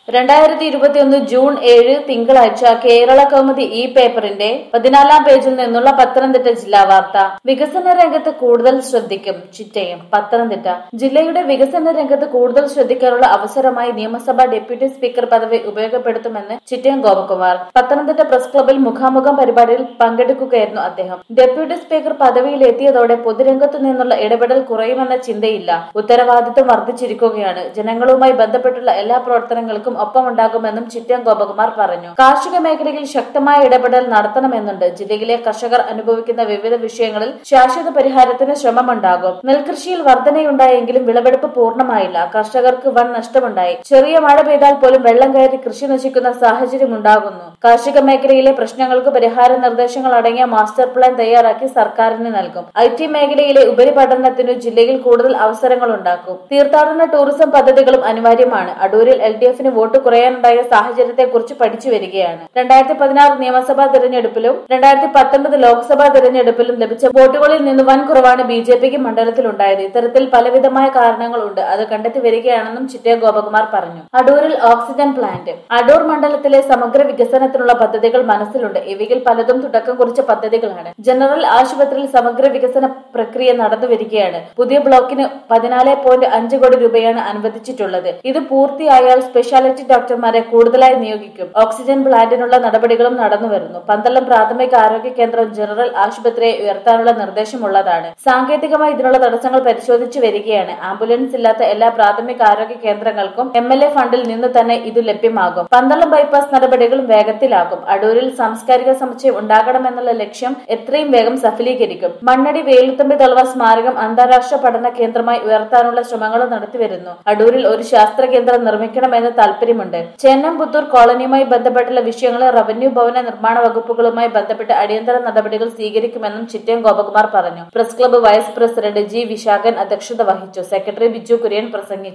രണ്ടായിരത്തി ഇരുപത്തിയൊന്ന് ജൂൺ ഏഴ് തിങ്കളാഴ്ച കേരള കൗമുദി ഈ പേപ്പറിന്റെ പതിനാലാം പേജിൽ നിന്നുള്ള പത്തനംതിട്ട ജില്ലാ വാർത്ത വികസന രംഗത്ത് കൂടുതൽ ശ്രദ്ധിക്കും ചിറ്റയം പത്തനംതിട്ട ജില്ലയുടെ വികസന രംഗത്ത് കൂടുതൽ ശ്രദ്ധിക്കാനുള്ള അവസരമായി നിയമസഭാ ഡെപ്യൂട്ടി സ്പീക്കർ പദവി ഉപയോഗപ്പെടുത്തുമെന്ന് ചിറ്റയം ഗോപകുമാർ പത്തനംതിട്ട പ്രസ് ക്ലബിൽ മുഖാമുഖം പരിപാടിയിൽ പങ്കെടുക്കുകയായിരുന്നു അദ്ദേഹം ഡെപ്യൂട്ടി സ്പീക്കർ പദവിയിലെത്തിയതോടെ പൊതുരംഗത്തു നിന്നുള്ള ഇടപെടൽ കുറയുമെന്ന ചിന്തയില്ല ഉത്തരവാദിത്വം വർദ്ധിച്ചിരിക്കുകയാണ് ജനങ്ങളുമായി ബന്ധപ്പെട്ടുള്ള എല്ലാ പ്രവർത്തനങ്ങൾക്കും ഒപ്പമുണ്ടാകുമെന്നും ചിറ്റയം ഗോപകുമാർ പറഞ്ഞു കാർഷിക മേഖലയിൽ ശക്തമായ ഇടപെടൽ നടത്തണമെന്നുണ്ട് ജില്ലയിലെ കർഷകർ അനുഭവിക്കുന്ന വിവിധ വിഷയങ്ങളിൽ ശാശ്വത പരിഹാരത്തിന് ശ്രമമുണ്ടാകും നെൽകൃഷിയിൽ വർധനയുണ്ടായെങ്കിലും വിളവെടുപ്പ് പൂർണ്ണമായില്ല കർഷകർക്ക് വൻ നഷ്ടമുണ്ടായി ചെറിയ മഴ പെയ്താൽ പോലും വെള്ളം കയറി കൃഷി നശിക്കുന്ന സാഹചര്യം ഉണ്ടാകുന്നു കാർഷിക മേഖലയിലെ പ്രശ്നങ്ങൾക്ക് പരിഹാര നിർദ്ദേശങ്ങൾ അടങ്ങിയ മാസ്റ്റർ പ്ലാൻ തയ്യാറാക്കി സർക്കാരിന് നൽകും ഐ ടി മേഖലയിലെ ഉപരിപഠനത്തിനു ജില്ലയിൽ കൂടുതൽ അവസരങ്ങൾ ഉണ്ടാക്കും തീർത്ഥാടന ടൂറിസം പദ്ധതികളും അനിവാര്യമാണ് അടൂരിൽ എൽ ഡി എഫിന് വോട്ട് കുറയാനുണ്ടായ സാഹചര്യത്തെക്കുറിച്ച് പഠിച്ചു വരികയാണ് രണ്ടായിരത്തി പതിനാറ് നിയമസഭാ തെരഞ്ഞെടുപ്പിലും രണ്ടായിരത്തി പത്തൊൻപത് ലോക്സഭാ തെരഞ്ഞെടുപ്പിലും ലഭിച്ച വോട്ടുകളിൽ നിന്ന് വൻ കുറവാണ് ബി ജെ പിക്ക് മണ്ഡലത്തിലുണ്ടായത് ഇത്തരത്തിൽ പലവിധമായ കാരണങ്ങളുണ്ട് അത് കണ്ടെത്തി വരികയാണെന്നും ചിറ്റയ ഗോപകുമാർ പറഞ്ഞു അടൂരിൽ ഓക്സിജൻ പ്ലാന്റ് അടൂർ മണ്ഡലത്തിലെ സമഗ്ര വികസനത്തിനുള്ള പദ്ധതികൾ മനസ്സിലുണ്ട് ഇവയിൽ പലതും തുടക്കം കുറിച്ച പദ്ധതികളാണ് ജനറൽ ആശുപത്രിയിൽ സമഗ്ര വികസന പ്രക്രിയ നടന്നു വരികയാണ് പുതിയ ബ്ലോക്കിന് പതിനാല് പോയിന്റ് അഞ്ച് കോടി രൂപയാണ് അനുവദിച്ചിട്ടുള്ളത് ഇത് പൂർത്തിയായാൽ സ്പെഷ്യാലിറ്റി ഡോക്ടർമാരെ കൂടുതലായി നിയോഗിക്കും ഓക്സിജൻ പ്ലാന്റിനുള്ള നടപടികളും നടന്നു വരുന്നു പന്തളം പ്രാഥമിക ആരോഗ്യ കേന്ദ്രം ജനറൽ ആശുപത്രിയെ ഉയർത്താനുള്ള നിർദ്ദേശമുള്ളതാണ് സാങ്കേതികമായി ഇതിനുള്ള തടസ്സങ്ങൾ പരിശോധിച്ചു വരികയാണ് ആംബുലൻസ് ഇല്ലാത്ത എല്ലാ പ്രാഥമിക ആരോഗ്യ കേന്ദ്രങ്ങൾക്കും എം എൽ എ ഫണ്ടിൽ നിന്ന് തന്നെ ഇത് ലഭ്യമാകും പന്തളം ബൈപ്പാസ് നടപടികളും വേഗത്തിലാകും അടൂരിൽ സാംസ്കാരിക സമുച്ചയം ഉണ്ടാകണമെന്നുള്ള ലക്ഷ്യം എത്രയും വേഗം സഫലീകരിക്കും മണ്ണടി വേലുത്തമ്പി തളവ സ്മാരകം അന്താരാഷ്ട്ര പഠന കേന്ദ്രമായി ഉയർത്താനുള്ള ശ്രമങ്ങളും നടത്തിവരുന്നു അടൂരിൽ ഒരു ശാസ്ത്ര കേന്ദ്രം നിർമ്മിക്കണമെന്ന് താൽപര്യമുണ്ട് ചേന്നംപുത്തൂർ കോളനിയുമായി ബന്ധപ്പെട്ടുള്ള വിഷയങ്ങളിൽ റവന്യൂ ഭവന നിർമ്മാണ വകുപ്പുകളുമായി ബന്ധപ്പെട്ട് അടിയന്തര നടപടികൾ സ്വീകരിക്കുമെന്നും ചിറ്റയം ഗോപകുമാർ പറഞ്ഞു press club vice president G Visakhan അധ്യക്ഷത വഹിച്ചു സെക്രട്ടറി ബിജു കുര്യൻ പ്രസംഗിച്ചു